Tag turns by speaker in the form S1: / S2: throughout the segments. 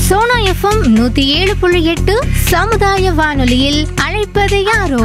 S1: Sona FM நூத்தி ஏழு புள்ளி எட்டு சமுதாய வானொலியில் அழைப்பது யாரோ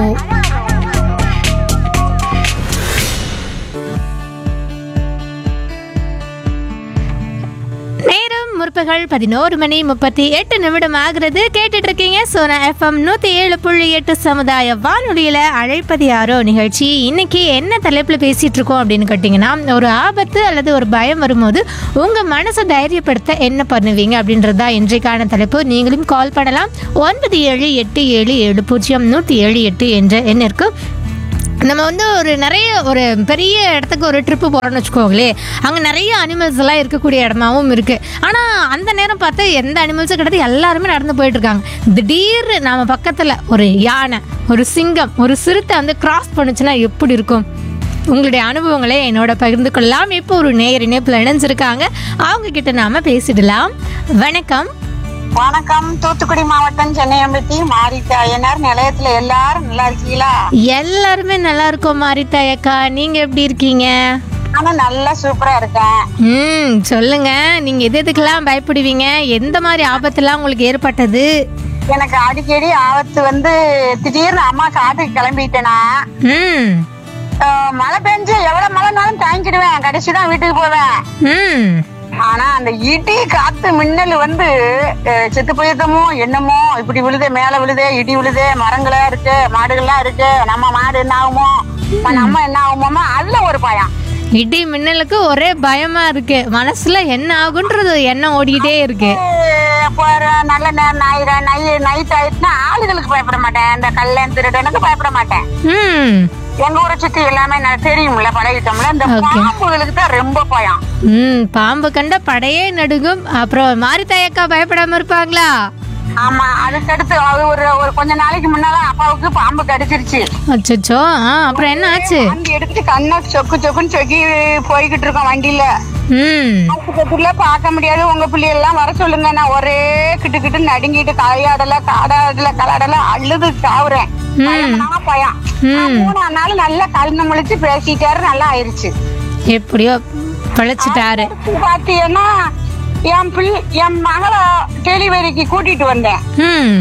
S1: நேரம் முற்பகல் பதினோரு மணி முப்பத்தி எட்டு நிமிடம் ஆகிறது கேட்டுட்டு இருக்கீங்க சோனா எஃப்எம் நூத்தி ஏழு புள்ளி எட்டு சமுதாய வானொலியில அழைப்பது யாரோ நிகழ்ச்சி இன்னைக்கு என்ன தலைப்புல பேசிட்டு இருக்கோம் அப்படின்னு கேட்டிங்கன்னா ஒரு ஆபத்து அல்லது ஒரு பயம் வரும்போது உங்க மனசை தைரியப்படுத்த என்ன பண்ணுவீங்க அப்படின்றதா இன்றைக்கான தலைப்பு நீங்களும் கால் பண்ணலாம் ஒன்பது ஏழு எட்டு ஏழு ஏழு பூஜ்ஜியம் நூற்றி ஏழு எட்டு என்ற எண்ணிற்கு நம்ம வந்து ஒரு நிறைய ஒரு பெரிய இடத்துக்கு ஒரு ட்ரிப்பு போகிறோம்னு வச்சுக்கோங்களேன் அங்கே நிறைய அனிமல்ஸ் எல்லாம் இருக்கக்கூடிய இடமாவும் இருக்குது ஆனால் அந்த நேரம் பார்த்து எந்த அனிமல்ஸும் கிடையாது எல்லாருமே நடந்து போயிட்டு இருக்காங்க திடீர்னு நம்ம பக்கத்தில் ஒரு யானை ஒரு சிங்கம் ஒரு சிறுத்தை வந்து கிராஸ் பண்ணுச்சுன்னா எப்படி இருக்கும் உங்களுடைய அனுபவங்களை என்னோட பகிர்ந்து கொள்ளலாம் இப்போ ஒரு நேயர் இணைப்பில் இணைஞ்சிருக்காங்க அவங்க கிட்ட நாம பேசிடலாம் வணக்கம்
S2: வணக்கம் தூத்துக்குடி மாவட்டம் சென்னையம்பட்டி மாரித்தாயனார் நிலையத்துல எல்லாரும் நல்லா இருக்கீங்களா
S1: எல்லாருமே நல்லா இருக்கோம் மாரித்தாயக்கா நீங்க எப்படி இருக்கீங்க
S2: நானும் நல்லா சூப்பரா இருக்கேன்
S1: ம் சொல்லுங்க நீங்க எது எதுக்கெல்லாம் பயப்படுவீங்க எந்த மாதிரி ஆபத்தெல்லாம் உங்களுக்கு ஏற்பட்டது
S2: எனக்கு அடிக்கடி ஆபத்து வந்து திடீர்னு அம்மா காட்டுக்கு கிளம்பிட்டேனா
S1: ம்
S2: அஹ், மழை பெஞ்சு எவ்வளவு மழைனாலும் தாங்கிடுவேன் கடைசி தான் வீட்டுக்கு போவேன்
S1: ம்
S2: ஆனா அந்த இடி காத்து மின்னல் வந்து அஹ், செத்து போயிருக்கமோ என்னமோ இப்படி விழுதே மேல விழுதே இடி விழுதே மரங்களா இருக்கு மாடுகள்லாம் இருக்கு நம்ம மாடு என்ன ஆகுமோ நம்ம என்ன ஆகுமோ அதுல ஒரு பயம்
S1: இடி மின்னலுக்கு ஒரே பயமா இருக்கு மனசுல என்ன ஆகுன்றது எண்ணம் ஓடிக்கிட்டே இருக்கு
S2: இப்போ ஒரு நல்ல நேரம் ஞாயிறு நை நைட் ஆயிடுச்சுன்னா ஆளுகளுக்கு பயப்பட மாட்டேன் இந்த கல்லன் திருடனுக்கு பயப்பட மாட்டேன்
S1: ம்
S2: எங்க ஊரை சுத்தி எல்லாமே நான் தெரியும்ல பழகிட்டோம்ல இந்த
S1: Okay.
S2: பாம்புகளுக்கு தான் ரொம்ப பயம்
S1: ம் பாம்பு கண்ட படையே நடுங்கும் அப்புறம் மாரித்தாயக்கா பயப்படாம இருப்பாங்களா
S2: ஆமா அதுக்கடுத்து அது ஒரு ஒரு கொஞ்ச நாளைக்கு முன்னால அப்பாவுக்கு பாம்பு கடிச்சிருச்சு
S1: அச்சோ ஆ அப்புறம் என்ன ஆச்சு
S2: வண்டி எடுத்துட்டு கண்ணை சொக்கு சொக்குன்னு சொக்கி போய்கிட்டு இருக்கோம் வண்டியில
S1: ம்
S2: ஆஸ்பத்திரியில பார்க்க முடியாது உங்க பிள்ளையெல்லாம் வர சொல்லுங்க நான் ஒரே கிட்டு கிட்டு நடுங்கிட்டு காயாடல காடாடல கலாடல அழுது சாவுறேன் பயம்னா பயம் நான் மூணாம் நாள் நல்லா கலந்து முழிச்சு பேசிட்டாரு நல்லா ஆயிருச்சு
S1: எப்படியோ பழைச்சிட்டாரு
S2: அடுத்து பாத்தீங்கன்னா என் பிள்ளை என் மகளை டெலிவரிக்கு கூட்டிட்டு வந்தேன்
S1: ம்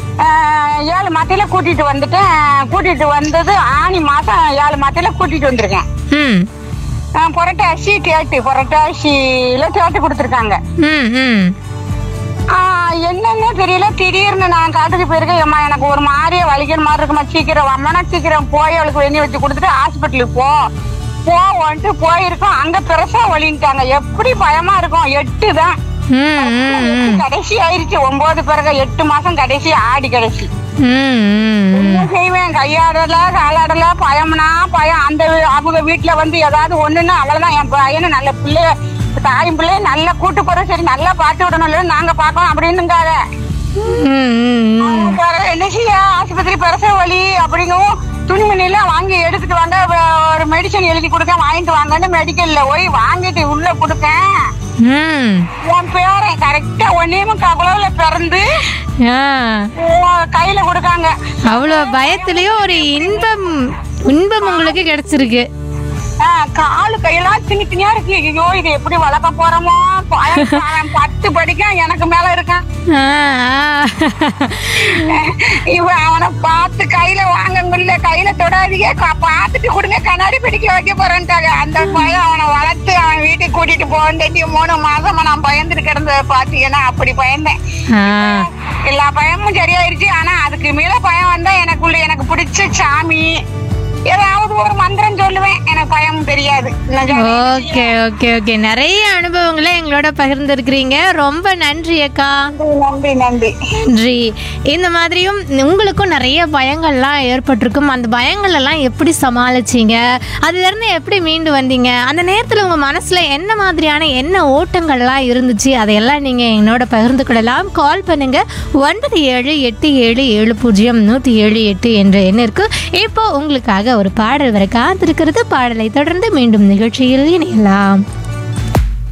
S2: ஆஹ் ஏழு மாத்தையில கூட்டிட்டு வந்துட்டேன் கூட்டிட்டு வந்தது ஆனி மாசம் ஏழு மாத்தையில கூட்டிட்டு வந்திருக்கேன்
S1: ம்
S2: ஆஹ் புரட்டாசி டேட்டு புரட்டாசியில டேட்டு கொடுத்துருக்காங்க
S1: ம் ம்
S2: ஆஹ் என்னன்னே தெரியல திடீர்னு நான் காட்டுக்கு போயிருக்கேன் அம்மா எனக்கு ஒரு மாதிரியே வலிக்கிற மாதிரி இருக்குமா சீக்கிரம் அம்மனா சீக்கிரம் போய் அவளுக்கு வெண்ணி வச்சு கொடுத்துட்டு ஹாஸ்பிட்டலுக்கு போ போவோன்ட்டு போயிருக்கோம் அங்க பெருசா வலின்ட்டாங்க எப்படி பயமா இருக்கும் எட்டு தான்
S1: ம் ம் ம்
S2: கடைசி ஆயிருச்சு ஒன்பது பிறகு எட்டு மாசம் கடைசி ஆடி கடைசி
S1: ம் ம்
S2: என்ன செய்வேன் கையாடல காலாடல பயம்னா பயம் அந்த வீ- அவங்க வீட்டுல வந்து ஏதாவது ஒண்ணுன்னா அவ்வளவுதான் என் பையனை நல்ல பிள்ளைய தாயும் பிள்ளைய நல்லா கூட்டு போறோம் சரி நல்லா பார்த்து விடணும் இல்ல நாங்க பாக்கோம் அப்படின்னுங்காத
S1: ம் ம்
S2: வேற என்ன செய்ய ஆஸ்பத்திரி பெருச வலி அப்படிங்கவும் துணிமணி எல்லாம் வாங்கி எடுத்துட்டு வாங்க வ- ஒரு மெடிசன் எழுதி கொடுக்க வாங்கிட்டு வாங்கன்னு மெடிக்கல்ல போய் வாங்கிட்டு உள்ள கொடுக்கேன்
S1: ம்
S2: என் பேரன் கரெக்டா ஒன்னே முக்கா குளவுல பிறந்து
S1: ஆ
S2: உ- கையில கொடுக்காங்க
S1: அவ்வளோ பயத்துலயும் ஒரு இன்பம் இன்பம் உங்களுக்கு கிடைச்சிருக்கு
S2: ஆ, காலு கையெல்லாம் சின்ன சின்னியா இருக்கு ஐயோ இது எப்படி வளர்க்க போறோமோ பயம், அவன் பத்து படிக்க எனக்கு மேல இருக்கான்
S1: ஆ, ஆ.
S2: இவன் அவனை பார்த்து கையில வாங்க முடியல கையில தொடாதீங்க க- பார்த்துட்டு கொடுங்க கண்ணாடி பிடிக்க வைக்க போறேன்ட்டாங்க அந்த பயம் அவனை வளர்த்து அவன் வீட்டுக்கு கூட்டிட்டு போகண்டி மூணு மாசமா நான் பயந்துட்டு கிடந்தத பாத்தீங்கன்னா அப்படி பயந்தேன்
S1: ஆ.
S2: எல்லா பயமும் சரியாயிருச்சு ஆனா அதுக்கு மேல பயம் வந்தா எனக்குள்ள எனக்கு பிடிச்ச சாமி ஏதாவது ஒரு மந்திரம் சொல்லுவேன் எனக்கு பயம் தெரியாது நிஜம்.
S1: ஓகே ஓகே ஓகே நிறைய அனுபவங்களை எங்களோட பகிர்ந்துருக்கிறீங்க ரொம்ப நன்றி அக்கா
S2: நன்றி நன்றி
S1: நன்றி இந்த மாதிரியும் உங்களுக்கும் நிறைய பயங்கள்லாம் ஏற்பட்டிருக்கும் அந்த பயங்கள் எல்லாம் எப்படி சமாளிச்சீங்க அதுலேருந்து எப்படி மீண்டு வந்தீங்க அந்த நேரத்தில் உங்கள் மனசில் என்ன மாதிரியான என்ன ஓட்டங்கள்லாம் இருந்துச்சு அதையெல்லாம் நீங்கள் என்னோட பகிர்ந்து கொள்ளலாம் கால் பண்ணுங்க ஒன்பது ஏழு எட்டு ஏழு ஏழு பூஜ்ஜியம் நூற்றி ஏழு எட்டு என்ற எண்ணிற்கு இப்போ உங்களுக்காக ஒரு பாடல் வர காத்திருக்கிறது பாடலை தொடர்ந்து மீண்டும் நிகழ்ச்சியில் இணையலாம்